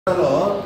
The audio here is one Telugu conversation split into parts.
లో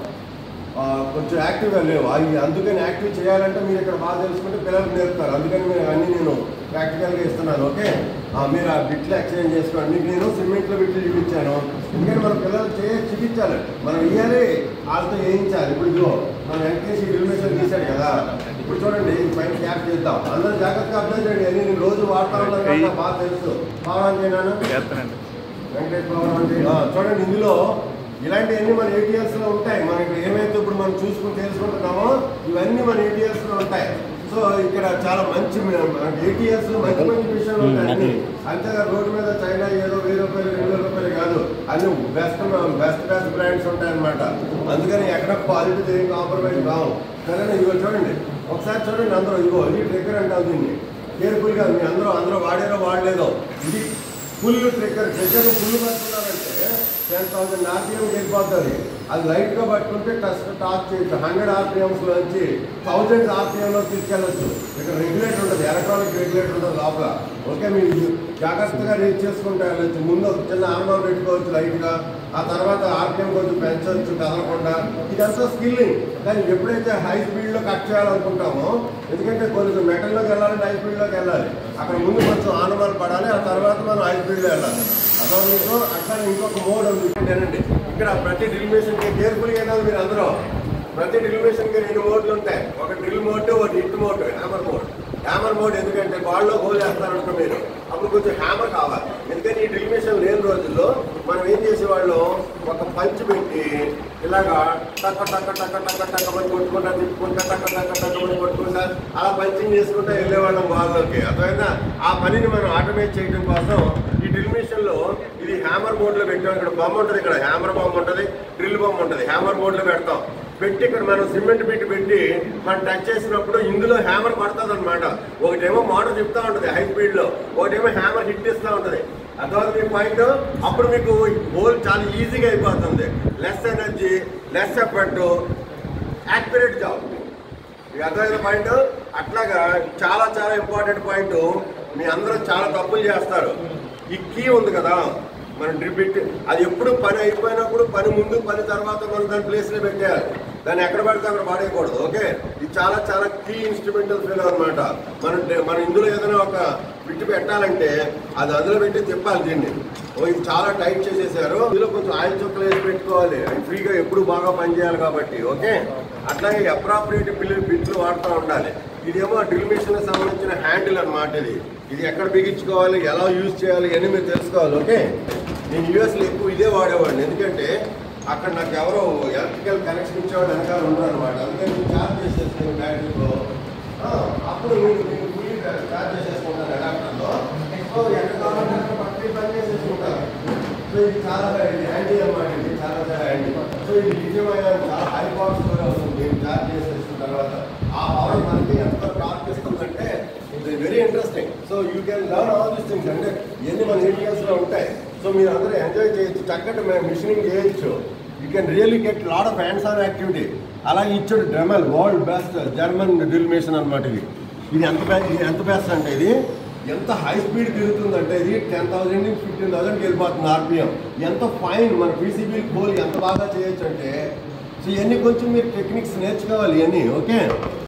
ఆ, కొంచెం యాక్టివ్గా లేవు అవి అందుకని యాక్టివ్ చేయాలంటే మీరు ఇక్కడ బాగా తెలుసుకుంటే పిల్లలకు నేర్పుతారు అందుకని మీరు అన్నీ నేను ప్రాక్టికల్గా ఇస్తున్నాను ఓకే ఆ, మీరు ఆ బిట్లు ఎక్స్చేంజ్ చేసుకోండి మీకు నేను సిమెంట్లో బిట్లు చూపించాను ఎందుకంటే మన పిల్లలు చే చూపించాలి మనం ఇయ్యాలి వాళ్ళతో వేయించాలి ఇప్పుడు ఇదిగో మనం వెంకటేష్ ఇల్యూమినేషన్ తీశాడు కదా ఇప్పుడు చూడండి ఈ పైన క్యాప్ చేద్దాం అందరూ జాగ్రత్తగా అర్థం చేయండి అన్ని నేను రోజు వాడుతూ ఉంటాను కదా, బాగా తెలుసు పవన్ చేయనాను చేస్తానండి వెంకటేష్ భవన్ అంటే ఆ, చూడండి ఇందులో ఇలాంటివన్నీ మన ఏటీఎస్ లో ఉంటాయి మనం ఇక్కడ ఏమైతే ఇప్పుడు మనం చూసుకుని తెలుసుకుంటున్నామో ఇవన్నీ మన ఏటీఎస్ లో ఉంటాయి సో ఇక్కడ చాలా మంచి ఏటీఎస్ మంచి మంచి విషయాలు ఉంటాయి అన్ని అంతేగా రోడ్డు మీద చైనా ఏదో వెయ్యి రూపాయలు రెండు వేల రూపాయలు కాదు అన్ని బెస్ట్ బెస్ట్ బెస్ట్ బ్రాండ్స్ ఉంటాయి అనమాట అందుకని ఎక్కడ క్వాలిటీ దేని కాంప్రమైజ్ కావు సరేనా ఇదిగో చూడండి ఒకసారి చూడండి అందరూ ఇదిగో ఇది ట్రిగ్గర్ అంటారు దీన్ని కేర్ఫుల్గా మీ అందరూ అందరూ వాడారో వాడలేదో ఇది ఫుల్ ట్రిగ్గర్ ట్రిగ్గర్ ఫుల్ పట్టుకున్నారంటే టెన్ థౌసండ్ ఆర్పిఎం వెళ్ళిపోతుంది అది లైట్ గా పట్టుకుంటే టచ్ టాప్ చేయొచ్చు హండ్రెడ్ ఆర్పిఎంస్ నుంచి థౌసండ్ ఆర్పిఎం లో తీసుకెళ్ళచ్చు ఇక్కడ రెగ్యులేటర్ ఉంటుంది ఎలక్ట్రానిక్ రెగ్యులేటర్ ఉంటుంది లోపల ఓకే మీరు జాగ్రత్తగా రీచ్ చేసుకుంటే వెళ్ళచ్చు ముందు ఒక చిన్న ఆర్మర్ పెట్టుకోవచ్చు లైట్ గా ఆ తర్వాత ఆర్పిఎం కొంచెం పెంచవచ్చు కదలకుండా ఇదంతా స్కిల్లింగ్ కానీ ఎప్పుడైతే హై స్పీడ్ లో కట్ చేయాలనుకుంటామో ఎందుకంటే కొంచెం మెటల్లోకి వెళ్ళాలంటే హై స్పీడ్ లోకి వెళ్ళాలి అక్కడ ముందు కొంచెం ఆనమాలు పడాలి ఆ తర్వాత మనం హై స్పీడ్ లో వెళ్ళాలి అసలు మీకు అట్లా ఇంకొక మోడ్ ఉంది ఏంటంటే ఇక్కడ ప్రతి డ్రిల్ మెషిన్ కి కేర్ఫుల్గా వెళ్ళాలి మీరు అందరూ ప్రతి డ్రిల్ మెషిన్ కి రెండు మోడ్లు ఉంటాయి ఒక డ్రిల్ మోడ్ ఒక hit mode hammer mode hammer mode ఎందుకంటే బాల్లో గోల్ వేస్తారంట మీరు అప్పుడు కొంచెం హ్యామర్ కావాలి ఎందుకని ఈ డ్రిల్ మెషిన్ లేని రోజుల్లో మనం ఏం చేసేవాళ్ళం ఒక పంచ్ పెట్టి ఇలాగా టక్క టక్క టక్క టక్క టక్క పని కొట్టుకుంటా తిప్పుకుంటా టక్క టక్క టక్క పని కొట్టుకుంటా అలా పంచింగ్ చేసుకుంటా వెళ్ళేవాళ్ళం బాల్లోకి అర్థమైందా ఆ పనిని మనం ఆటోమేట్ చేయడం కోసం ఈ డ్రిల్ మెషిన్ లో ఇది హ్యామర్ మోడ్ లో పెట్టాం ఇక్కడ బొమ్మ ఉంటుంది ఇక్కడ హ్యామర్ బొమ్మ ఉంటుంది డ్రిల్ బొమ్మ ఉంటుంది హ్యామర్ మోడ్ లో పెడతాం పెట్టి ఇక్కడ మనం సిమెంట్ బిట్ పెట్టి మనం టచ్ చేసినప్పుడు ఇందులో హ్యామర్ పడుతుంది అనమాట ఒకటేమో మోటార్ చెప్తా ఉంటుంది హై స్పీడ్ లో ఒకటేమో హ్యామర్ హిట్ ఇస్తూ ఉంటుంది అర్థమవుతుంది మీ పాయింట్ అప్పుడు మీకు హోల్ చాలా ఈజీగా అయిపోతుంది less energy less effort accurate job మీకు అర్థమైన పాయింట్ అట్లాగా చాలా చాలా ఇంపార్టెంట్ పాయింట్ మీ అందరూ చాలా తప్పులు చేస్తారు ఈ కీ ఉంది కదా మన డ్రిబిట్ అది ఎప్పుడు పని అయిపోయినప్పుడు పని ముందు పని తర్వాత మనం దాని ప్లేస్లో పెట్టేయాలి దాన్ని ఎక్కడ పడితే అక్కడ పాడేయకూడదు ఓకే ఇది చాలా చాలా కీ ఇన్స్ట్రుమెంటల్ ఫీల్ అనమాట మనం మన ఇందులో ఏదైనా ఒక బిట్ పెట్టాలంటే అది అందులో పెట్టి తిప్పాలి దీన్ని ఓ ఇది చాలా టైట్ చేసేసారు ఇందులో కొంచెం ఆయిల్ చుక్కలు వేసి పెట్టుకోవాలి అది ఫ్రీగా ఎప్పుడు బాగా పనిచేయాలి కాబట్టి ఓకే అట్లాగే అప్రాపరియేట్ బిల్లు బిట్లు వాడుతూ ఉండాలి ఇదేమో డ్రిల్ మిషన్ సంబంధించిన హ్యాండిల్ అన్నమాట ఇది ఇది ఎక్కడ బిగించుకోవాలి ఎలా యూజ్ చేయాలి ఇవన్నీ మీరు తెలుసుకోవాలి ఓకే నేను యూఎస్లో ఎక్కువ ఇదే వాడేవాడిని ఎందుకంటే అక్కడ నాకు ఎవరో ఎలక్ట్రికల్ కనెక్షన్ ఇచ్చేవాడు వెనకాల ఉండరు అనమాట అందుకని నేను చార్జ్ చేసేసుకుని బ్యాటరీలో ఆ, అప్పుడు నేను నేను ఫుల్లీ చార్జ్ చేసేసుకుంటాను అడాప్టర్లో సో ఎక్కడ కావాలంటే అక్కడ పక్కకి పని చేసేసుకుంటాను సో ఇది చాలా ఇది హ్యాండీ అన్నమాట ఇది చాలా చాలా హ్యాండీ సో ఇది నిజమైన చాలా హై పవర్స్ కూడా వస్తుంది నేను చార్జ్ చేసేసిన తర్వాత ఆ పవర్ మనకి ఎంత టార్క్ ఇస్తుందంటే ఇది very interesting so you can learn all these things అంటే ఇవన్నీ మన ఏరియాస్లో ఉంటాయి సో మీరు అందరూ ఎంజాయ్ చేయొచ్చు చక్కటి మిషనింగ్ చేయొచ్చు you can really get lot of hands on activity అలాగే ఇచ్చాడు Dremel world best German drill machine అనమాట ఇది ఇది ఎంత బె- ఇది ఎంత బెస్ట్ అంటే ఇది ఎంత హై స్పీడ్ తిరుగుతుందంటే ఇది టెన్ థౌసండ్ నుంచి ఫిఫ్టీన్ థౌసండ్కి వెళ్ళిపోతుంది ఆర్పిఎం ఎంత ఫైన్ మన పీసీబీ కోల్ ఎంత బాగా చేయొచ్చు అంటే సో ఇవన్నీ కొంచెం మీరు టెక్నిక్స్ నేర్చుకోవాలి ఇవన్నీ ఓకే